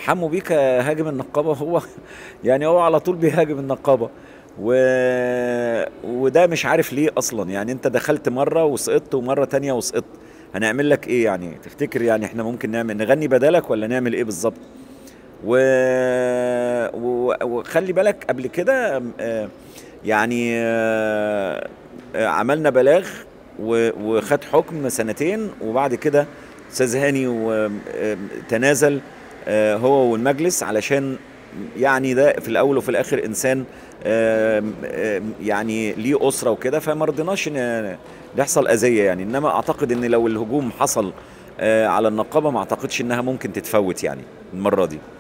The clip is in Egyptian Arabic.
حمو بيكا هاجم النقابه هو يعني هو على طول بيهاجم النقابه و... وده مش عارف ليه اصلا يعني انت دخلت مره وسقطت ومره تانية وسقطت هنعمل لك ايه يعني تفتكر يعني احنا ممكن نعمل نغني بدالك ولا نعمل ايه بالظبط و... و... وخلي بالك قبل كده آه، يعني آه، آه، عملنا بلاغ و... وخد حكم سنتين وبعد كده استاذ هاني و- آه، تنازل آه، هو والمجلس علشان يعني ده في الاول وفي الاخر انسان آم، آم، يعني ليه اسره وكده فما رضيناش ان يحصل اذيه يعني انما اعتقد ان لو الهجوم حصل آه، على النقابه ما اعتقدش انها ممكن تتفوت يعني المره دي